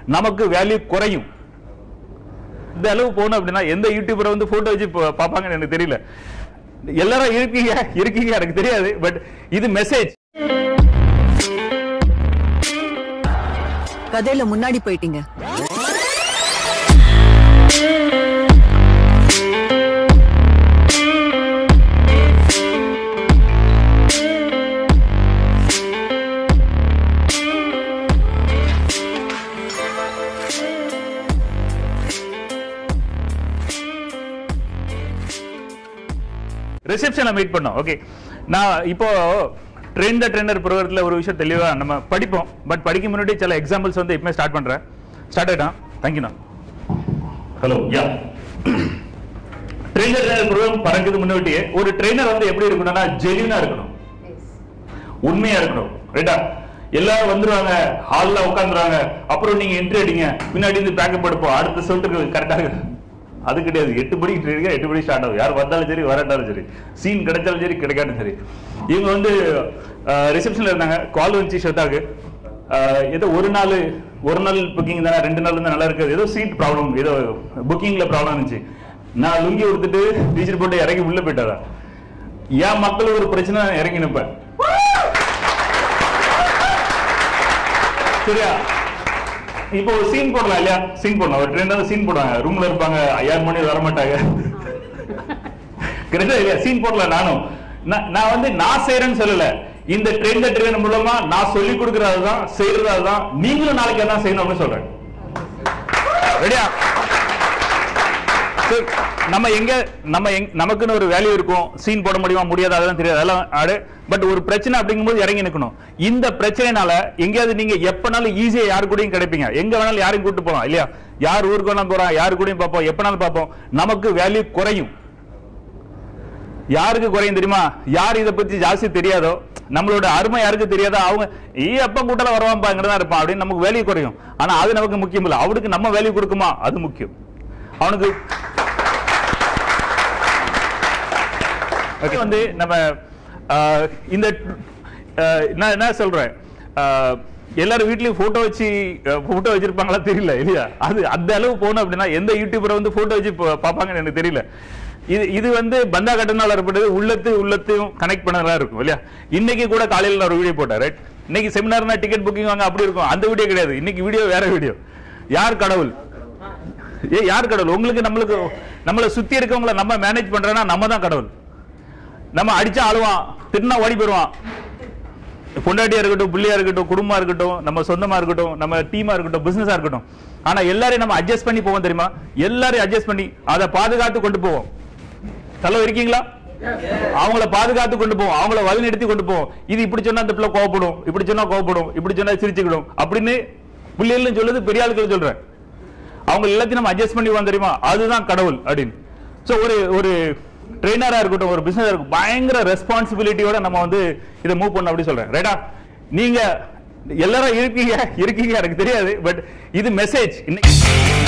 நமக்கு வேல்யூ குறையும் இந்த அளவு போகணும் அப்படின்னா எந்த யூடியூபரை வந்து போட்டோ வச்சு பா- பார்ப்பாங்கன்னு எனக்கு தெரியல எல்லாரும் இருக்கீங்க இருக்கீங்க எனக்கு தெரியாது பட் இது மெசேஜ் கதையில முன்னாடி போயிட்டீங்க ரிசப்ஷன்ல மீட் பண்ணோம் ஓகே நான் இப்போ ட்ரெயின் த ட்ரெண்டர் ப்ரோக்ராமத்தில் ஒரு விஷயம் தெளிவா நம்ம படிப்போம் பட் படிக்க முன்னாடி சில எக்ஸாம்பிள்ஸ் வந்து எப்பவுமே ஸ்டார்ட் பண்றேன் ஸ்டார்ட் ஆயிட்டான் தேங்க்யூண்ணா hello yeah train the trainer program பறக்குது முன்னாடியே ஒரு ட்ரெயினர் வந்து எப்படி இருக்கணும்னா ஜெனியூனா இருக்கணும் உண்மையா இருக்கணும் ரைட்டா எல்லாரும் வந்துருவாங்க ஹால்ல உட்காந்துருவாங்க அப்புறம் நீங்க என்ட்ரி அடிங்க பின்னாடி இருந்து பேக்கப் எடுப்போம் அடுத்த சொல்லிட்டு கரெக்டாக அது கிடையாது எட்டு மணிக்கு ட்ரெயின் எட்டு மணிக்கு ஸ்டார்ட் ஆகும் யார் வந்தாலும் சரி வராட்டாலும் சரி சீன் கிடைச்சாலும் சரி கிடைக்காட்டும் சரி இவங்க வந்து ரிசப்ஷன்ல இருந்தாங்க கால் வந்துச்சு ஸ்ரத்தாக்கு அஹ், ஏதோ ஒரு நாள் ஒரு நாள் புக்கிங் தானே ரெண்டு நாள் வந்து நல்லா இருக்காது ஏதோ சீட் ப்ராப்ளம் ஏதோ புக்கிங்ல ப்ராப்ளம் இருந்துச்சு நான் லுங்கி கொடுத்துட்டு டீச்சர் போட்டு இறங்கி உள்ள போயிட்டாரா என் மக்களுக்கு ஒரு பிரச்சனை நான் இறங்கி நிப்பேன் சரியா இப்போ ஒரு சீன் போடலாம் இல்லையா சீன் போடலாம் ஒரு ட்ரெண்ட் சீன் போடுவாங்க ரூம்ல இருப்பாங்க ஐயாயிரம் மணி வர மாட்டாங்க கரெக்டா இல்லையா சீன் போடலாம் நானும் நான் நான் வந்து நான் செய்யறேன்னு சொல்லல இந்த ட்ரெண்ட் ட்ரெயின் மூலமா நான் சொல்லி கொடுக்கறது தான் செய்யறது தான் நீங்களும் நாளைக்கு அதான் செய்யணும் அப்படின்னு சொல்றேன் ரெடியா சரி, நம்ம எங்க நம்ம எங்க நமக்குன்னு ஒரு வேல்யூ இருக்கும் சீன் போட முடியுமா முடியாது அதெல்லாம் தெரியாது அதெல்லாம் ஆடு பட் ஒரு பிரச்சனை அப்படிங்கும்போது இறங்கி நிக்கணும் இந்த பிரச்சனைனால எங்கேயாவது நீங்க எப்பனாலும் ஈஸியா யாரு கூடயும் கிடைப்பீங்க எங்க வேணாலும் யாரையும் கூட்டு போலாம் இல்லையா யார் ஊருக்கு வேணாலும் போறோம் யாரு கூடயும் பார்ப்போம் எப்பனாலும் பார்ப்போம் நமக்கு வேல்யூ குறையும் யாருக்கு குறையும் தெரியுமா யார் இதை பத்தி ஜாஸ்தி தெரியாதோ நம்மளோட அருமை யாருக்கு தெரியாதோ அவங்க ஈ அப்ப கூட்டல வருவான்பா தான் இருப்பான் அப்படின்னு நமக்கு வேல்யூ குறையும் ஆனா அது நமக்கு முக்கியம் இல்ல அவனுக்கு நம்ம வேல்யூ கொடுக்குமா அது முக்கியம் அவனுக்கு ஓகே வந்து நம்ம ஆஹ், இந்த ஆஹ், நான் என்ன சொல்றேன் ஆஹ், எல்லாரும் வீட்லயும் போட்டோ வச்சு போட்டோ வச்சிருப்பாங்களா தெரியல இல்லையா அது அந்த அளவு போகணும் அப்படின்னா எந்த யூடியூபரை வந்து போட்டோ வச்சு பா- பார்ப்பாங்கன்னு எனக்கு தெரியல இது இது வந்து பந்தா கட்டணால் ஏற்பட்டது உள்ளத்து உள்ளத்தையும் கனெக்ட் பண்ணதா இருக்கும் இல்லையா இன்னைக்கு கூட காலையில் நான் ஒரு வீடியோ போட்டேன் ரைட் இன்னைக்கு செமினார்னா டிக்கெட் புக்கிங் வாங்க அப்படி இருக்கும் அந்த வீடியோ கிடையாது இன்னைக்கு வீடியோ வேற வீடியோ யார் கடவுள் ஏ யார் கடவுள் உங்களுக்கு நம்மளுக்கு நம்மளை சுத்தி இருக்கவங்கள நம்ம மேனேஜ் பண்றோம்னா நம்ம தான் கடவுள் நம்ம அடிச்சா அழுவான் திட்டினா ஓடி போயிடுவான் பொண்டாட்டியா இருக்கட்டும் பிள்ளையா இருக்கட்டும் குடும்பமா இருக்கட்டும் நம்ம சொந்தமா இருக்கட்டும் நம்ம டீமா இருக்கட்டும் பிசினஸா இருக்கட்டும் ஆனா எல்லாரையும் நம்ம அட்ஜஸ்ட் பண்ணி போவோம் தெரியுமா எல்லாரையும் அட்ஜஸ்ட் பண்ணி அதை பாதுகாத்து கொண்டு போவோம் தலை இருக்கீங்களா அவங்கள பாதுகாத்து கொண்டு போவோம் அவங்கள வழிநடத்தி கொண்டு போவோம் இது இப்படி சொன்னா அந்த பிள்ளை கோவப்படும் இப்படி சொன்னா கோவப்படும் இப்படி சொன்னா சிரிச்சுக்கிடும் அப்படின்னு பிள்ளைகளும் சொல்லுது பெரிய ஆளுகளும் சொல்றேன் அவங்க எல்லாத்தையும் நம்ம அட்ஜஸ்ட் பண்ணி வந்தோம் தெரியுமா அதுதான் கடவுள் அப்படின்னு சோ ஒரு ஒரு ட்ரெயினரா இருக்கட்டும் ஒரு பிசினஸ் இருக்கும் பயங்கர ரெஸ்பான்சிபிலிட்டியோட நம்ம வந்து இதை மூவ் பண்ண அப்படி சொல்றேன் ரைட்டா நீங்க எல்லாரும் இருக்கீங்க இருக்கீங்க எனக்கு தெரியாது பட் இது மெசேஜ் இன்னைக்கு